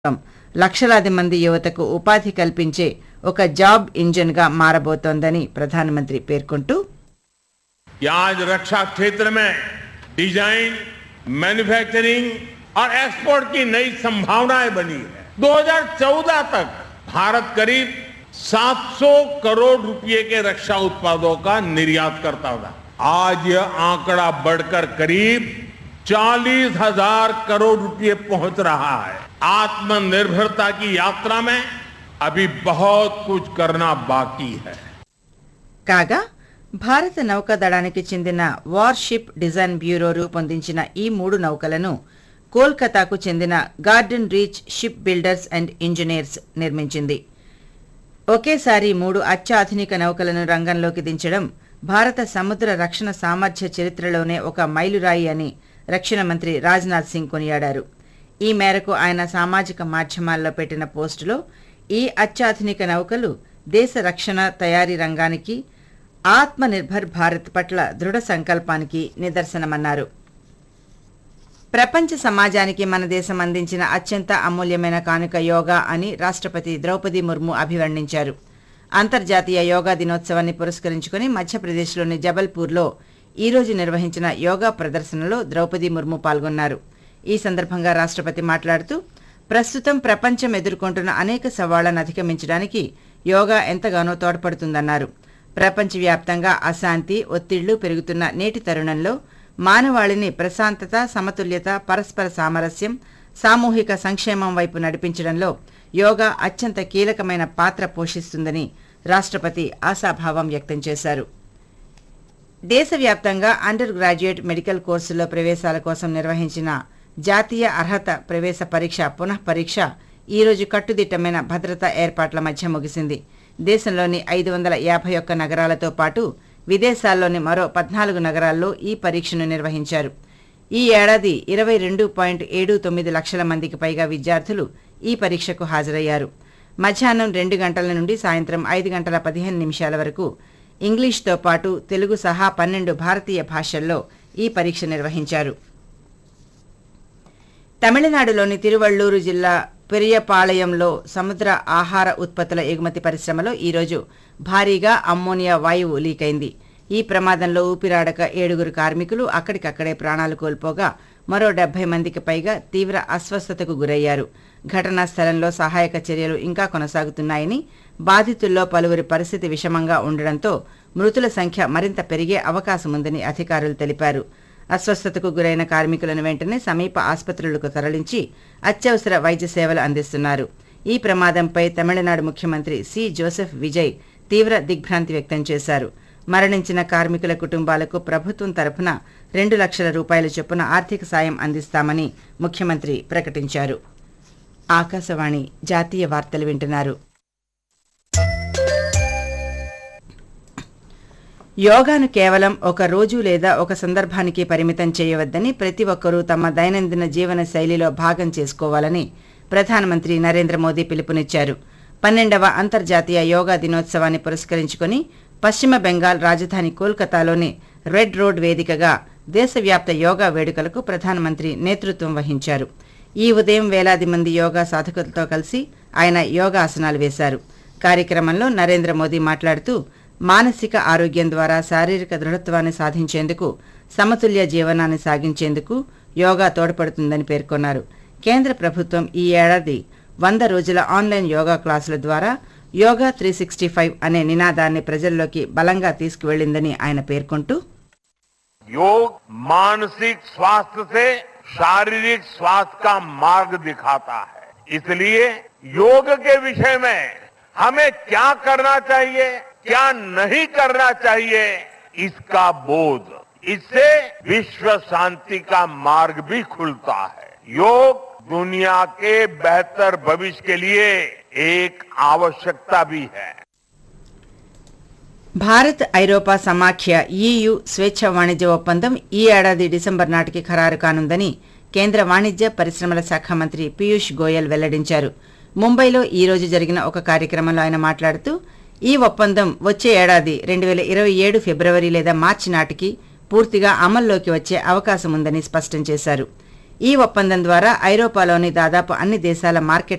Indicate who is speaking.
Speaker 1: లక్షలాది మంది యువతకు ఉపాధి కల్పించే ఒక జాబ్ ఇంజిన్ గా మారబోతోందని ప్రధానమంత్రి పేర్కొంటూ
Speaker 2: कि आज रक्षा क्षेत्र में डिजाइन मैन्युफैक्चरिंग और एक्सपोर्ट की नई संभावनाएं बनी है 2014 तक भारत करीब 700 करोड़ रुपए के रक्षा उत्पादों का निर्यात करता था आज यह आंकड़ा बढ़कर करीब चालीस हजार करोड़ रुपए पहुंच रहा है आत्मनिर्भरता की यात्रा में अभी बहुत कुछ करना बाकी है
Speaker 1: కాగా భారత నౌకాదళానికి చెందిన వార్షిప్ డిజైన్ బ్యూరో రూపొందించిన ఈ మూడు నౌకలను కోల్కతాకు చెందిన garden reach shipbuilders and engineers నిర్మించింది ఒకేసారి మూడు అత్యాధునిక నౌకలను రంగంలోకి దించడం భారత సముద్ర రక్షణ సామర్థ్య చరిత్రలోనే ఒక మైలురాయి అని రక్షణ మంత్రి రాజ్నాథ్ సింగ్ కొనియాడారు ఈ మేరకు ఆయన సామాజిక మాధ్యమాల్లో పెట్టిన పోస్టులో ఈ అత్యాధునిక నౌకలు దేశ రక్షణ తయారీ రంగానికి ఆత్మ నిర్భర్ భారత్ పట్ల దృఢ సంకల్పానికి నిదర్శనమన్నారు ప్రపంచ సమాజానికి మన దేశం అందించిన అత్యంత అమూల్యమైన కానుక యోగా అని రాష్ట్రపతి ద్రౌపది ముర్ము అభివర్ణించారు అంతర్జాతీయ యోగా దినోత్సవాన్ని పురస్కరించుకుని మధ్యప్రదేశ్లోని జబల్పూర్లో ఈ రోజు నిర్వహించిన యోగా ప్రదర్శనలో ద్రౌపది ముర్ము పాల్గొన్నారు ఈ సందర్భంగా రాష్ట్రపతి మాట్లాడుతూ ప్రస్తుతం ప్రపంచం ఎదుర్కొంటున్న అనేక సవాళ్లను అధిగమించడానికి యోగా ఎంతగానో తోడ్పడుతుందన్నారు ప్రపంచవ్యాప్తంగా అశాంతి ఒత్తిళ్లు పెరుగుతున్న నేటి తరుణంలో మానవాళిని ప్రశాంతత సమతుల్యత పరస్పర సామరస్యం సామూహిక సంక్షేమం వైపు నడిపించడంలో యోగా అత్యంత కీలకమైన పాత్ర పోషిస్తుందని రాష్ట్రపతి ఆశాభావం వ్యక్తం చేశారు దేశవ్యాప్తంగా అండర్ గ్రాడ్యుయేట్ మెడికల్ కోర్సుల్లో ప్రవేశాల కోసం నిర్వహించిన జాతీయ అర్హత ప్రవేశ పరీక్ష పునః పరీక్ష ఈ రోజు కట్టుదిట్టమైన భద్రతా ఏర్పాట్ల మధ్య ముగిసింది దేశంలోని ఐదు వందల యాభై ఒక్క నగరాలతో పాటు విదేశాల్లోని మరో పద్నాలుగు నగరాల్లో ఈ పరీక్షను నిర్వహించారు ఈ ఏడాది ఇరవై రెండు పాయింట్ ఏడు తొమ్మిది లక్షల మందికి పైగా విద్యార్థులు ఈ పరీక్షకు హాజరయ్యారు మధ్యాహ్నం రెండు గంటల నుండి సాయంత్రం ఐదు గంటల పదిహేను నిమిషాల వరకు ఇంగ్లీష్తో పాటు తెలుగు సహా పన్నెండు భారతీయ భాషల్లో ఈ పరీక్ష నిర్వహించారు తమిళనాడులోని తిరువళ్లూరు జిల్లా పెరియపాళయంలో సముద్ర ఆహార ఉత్పత్తుల ఎగుమతి పరిశ్రమలో ఈరోజు భారీగా అమ్మోనియా వాయువు లీకైంది ఈ ప్రమాదంలో ఊపిరాడక ఏడుగురు కార్మికులు అక్కడికక్కడే ప్రాణాలు కోల్పోగా మరో డెబ్బై మందికి పైగా తీవ్ర అస్వస్థతకు గురయ్యారు ఘటనా స్థలంలో సహాయక చర్యలు ఇంకా కొనసాగుతున్నాయని బాధితుల్లో పలువురి పరిస్థితి విషమంగా ఉండడంతో మృతుల సంఖ్య మరింత పెరిగే అవకాశముందని అధికారులు తెలిపారు అస్వస్థతకు గురైన కార్మికులను వెంటనే సమీప ఆసుపత్రులకు తరలించి అత్యవసర వైద్య సేవలు అందిస్తున్నారు ఈ ప్రమాదంపై తమిళనాడు ముఖ్యమంత్రి సి జోసెఫ్ విజయ్ తీవ్ర దిగ్భ్రాంతి వ్యక్తం చేశారు మరణించిన కార్మికుల కుటుంబాలకు ప్రభుత్వం తరఫున రెండు లక్షల రూపాయల చొప్పున ఆర్థిక సాయం అందిస్తామని ముఖ్యమంత్రి ప్రకటించారు ఆకాశవాణి జాతీయ వార్తలు వింటున్నారు యోగాను కేవలం ఒక రోజు లేదా ఒక సందర్భానికి పరిమితం చేయవద్దని ప్రతి ఒక్కరూ తమ దైనందిన జీవన శైలిలో భాగం చేసుకోవాలని ప్రధానమంత్రి నరేంద్ర మోదీ పిలుపునిచ్చారు పన్నెండవ అంతర్జాతీయ యోగా దినోత్సవాన్ని పురస్కరించుకుని పశ్చిమ బెంగాల్ రాజధాని కోల్కతాలోని రెడ్ రోడ్ వేదికగా దేశవ్యాప్త యోగా వేడుకలకు ప్రధానమంత్రి నేతృత్వం వహించారు ఈ ఉదయం వేలాది మంది యోగా సాధకులతో కలిసి ఆయన యోగాసనాలు వేశారు కార్యక్రమంలో నరేంద్ర మోదీ మాట్లాడుతూ మానసిక ఆరోగ్యం ద్వారా శారీరక దృఢత్వాన్ని సాధించేందుకు సమతుల్య జీవనాన్ని సాగించేందుకు యోగా తోడ్పడుతుందని పేర్కొన్నారు కేంద్ర ప్రభుత్వం ఈ ఏడాది వంద రోజుల ఆన్లైన్ యోగా క్లాసుల ద్వారా యోగా త్రీ సిక్స్టీ ఫైవ్ అనే నినాదాన్ని ప్రజల్లోకి బలంగా తీసుకువెళ్లిందని ఆయన పేర్కొంటూ
Speaker 2: योग मानसिक स्वास्थ्य से शारीरिक स्वास्थ्य का मार्ग दिखाता है इसलिए योग के विषय में हमें क्या करना चाहिए क्या नहीं करना चाहिए इसका बोध इससे विश्व शांति का मार्ग भी खुलता है योग दुनिया के बेहतर भविष्य के लिए एक आवश्यकता भी है
Speaker 1: భారత్ ఐరోపా సమాఖ్య ఈయు స్వేచ్ఛ వాణిజ్య ఒప్పందం ఈ ఏడాది డిసెంబర్ నాటికి ఖరారు కానుందని కేంద్ర వాణిజ్య పరిశ్రమల శాఖ మంత్రి పీయూష్ గోయల్ వెల్లడించారు ముంబైలో ఈ రోజు జరిగిన ఒక కార్యక్రమంలో ఆయన మాట్లాడుతూ ఈ ఒప్పందం వచ్చే ఏడాది రెండు వేల ఇరవై ఏడు ఫిబ్రవరి లేదా మార్చి నాటికి పూర్తిగా అమల్లోకి వచ్చే అవకాశం ఉందని స్పష్టం చేశారు ఈ ఒప్పందం ద్వారా ఐరోపాలోని దాదాపు అన్ని దేశాల మార్కెట్